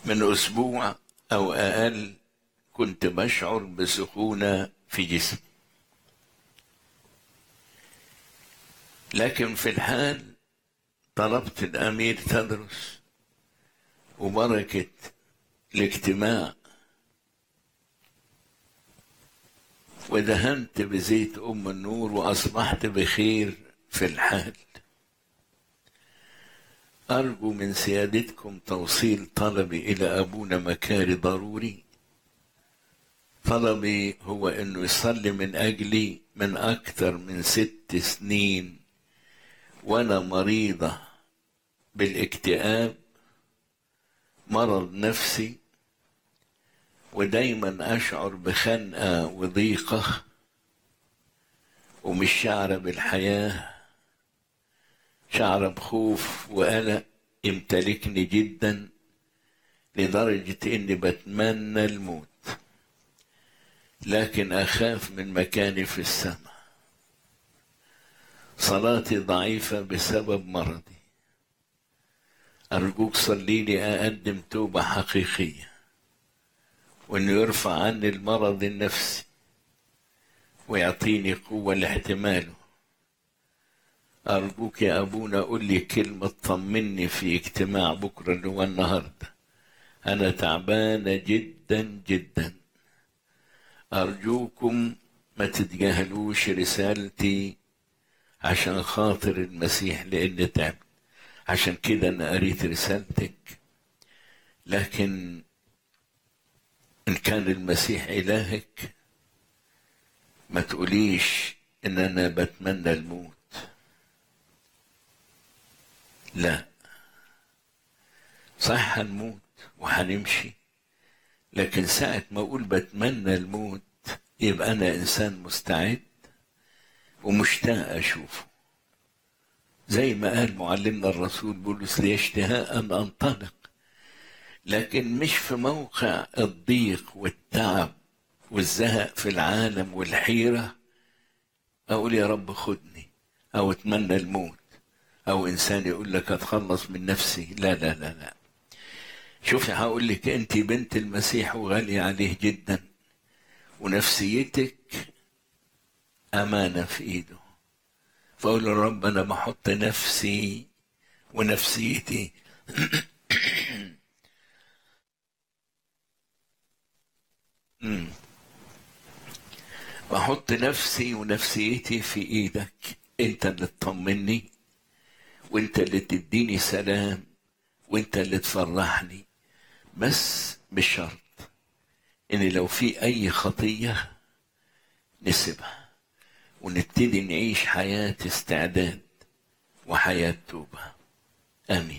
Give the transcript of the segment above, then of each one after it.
من أسبوع أو أقل كنت بشعر بسخونة في جسمي لكن في الحال طلبت الأمير تدرس وبركة الاجتماع ودهنت بزيت أم النور وأصبحت بخير في الحال أرجو من سيادتكم توصيل طلبي إلى أبونا مكاري ضروري طلبي هو أنه يصلي من أجلي من أكثر من ست سنين وأنا مريضة بالاكتئاب مرض نفسي ودايما أشعر بخنقة وضيقة ومش شعرة بالحياة شعر بخوف وقلق يمتلكني جدا لدرجة إني بتمنى الموت لكن أخاف من مكاني في السماء صلاتي ضعيفة بسبب مرضي أرجوك صلي لي أقدم توبة حقيقية وإنه يرفع عني المرض النفسي ويعطيني قوة لاحتماله أرجوك يا أبونا قول لي كلمة تطمني في اجتماع بكرة اللي هو النهاردة أنا تعبانة جدا جدا أرجوكم ما تتجاهلوش رسالتي عشان خاطر المسيح لأن تعبت عشان كده أنا قريت رسالتك لكن إن كان المسيح إلهك ما تقوليش إن أنا بتمنى الموت لا صح هنموت وهنمشي لكن ساعة ما أقول بتمنى الموت يبقى أنا إنسان مستعد ومشتاق أشوفه زي ما قال معلمنا الرسول بولس لي اشتهاء أن أنطلق لكن مش في موقع الضيق والتعب والزهق في العالم والحيرة أقول يا رب خدني أو أتمنى الموت أو إنسان يقول لك أتخلص من نفسي لا لا لا لا شوفي هقول لك أنت بنت المسيح وغالية عليه جدا ونفسيتك أمانة في إيده فأقول له رب أنا بحط نفسي ونفسيتي بحط نفسي ونفسيتي في ايدك انت اللي تطمني وانت اللي تديني سلام وانت اللي تفرحني بس بشرط ان لو في اي خطيه نسيبها ونبتدي نعيش حياه استعداد وحياه توبه امين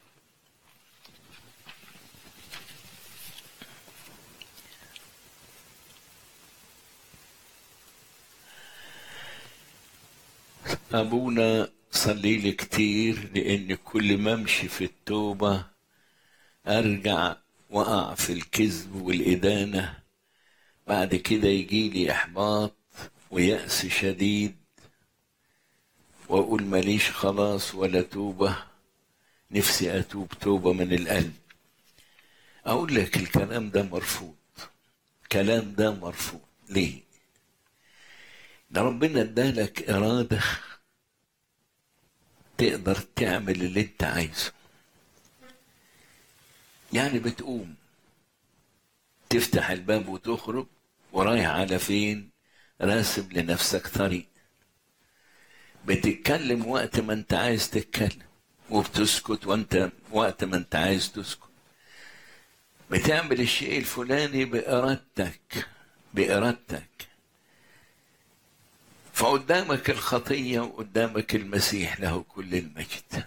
أبونا صلي لي كتير لأن كل ما أمشي في التوبة أرجع وأقع في الكذب والإدانة بعد كده يجي لي إحباط ويأس شديد وأقول ماليش خلاص ولا توبة نفسي أتوب توبة من القلب أقول لك الكلام ده مرفوض الكلام ده مرفوض ليه؟ ده ربنا ادالك إرادة تقدر تعمل اللي انت عايزه يعني بتقوم تفتح الباب وتخرج ورايح على فين راسم لنفسك طريق بتتكلم وقت ما انت عايز تتكلم وبتسكت وانت وقت ما انت عايز تسكت بتعمل الشيء الفلاني بإرادتك بإرادتك فقدامك الخطية وقدامك المسيح له كل المجد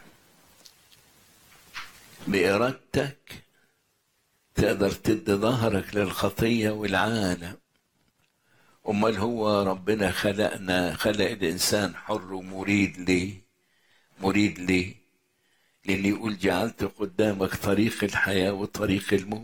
بإرادتك تقدر تدي ظهرك للخطية والعالم أمال هو ربنا خلقنا خلق الإنسان حر ومريد ليه مريد ليه لأن يقول جعلت قدامك طريق الحياة وطريق الموت